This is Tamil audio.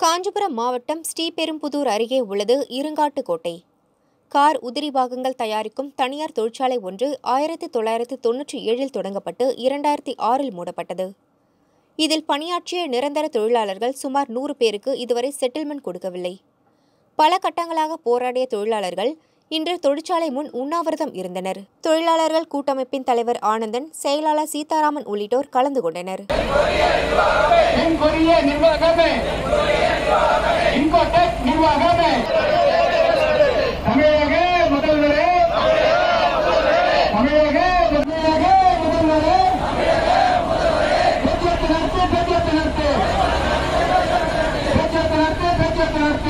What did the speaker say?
காஞ்சிபுரம் மாவட்டம் ஸ்ரீபெரும்புதூர் அருகே உள்ளது இருங்காட்டுக்கோட்டை கார் உதிரி பாகங்கள் தயாரிக்கும் தனியார் தொழிற்சாலை ஒன்று ஆயிரத்தி தொள்ளாயிரத்து தொன்னூற்றி ஏழில் தொடங்கப்பட்டு இரண்டாயிரத்தி ஆறில் மூடப்பட்டது இதில் பணியாற்றிய நிரந்தர தொழிலாளர்கள் சுமார் நூறு பேருக்கு இதுவரை செட்டில்மெண்ட் கொடுக்கவில்லை பல கட்டங்களாக போராடிய தொழிலாளர்கள் இன்று தொழிற்சாலை முன் உண்ணாவிரதம் இருந்தனர் தொழிலாளர்கள் கூட்டமைப்பின் தலைவர் ஆனந்தன் செயலாளர் சீதாராமன் உள்ளிட்டோர் கலந்து கொண்டனர் தென்கொரிய நிர்வாகமே இன்கோடெக் நிர்வாகமே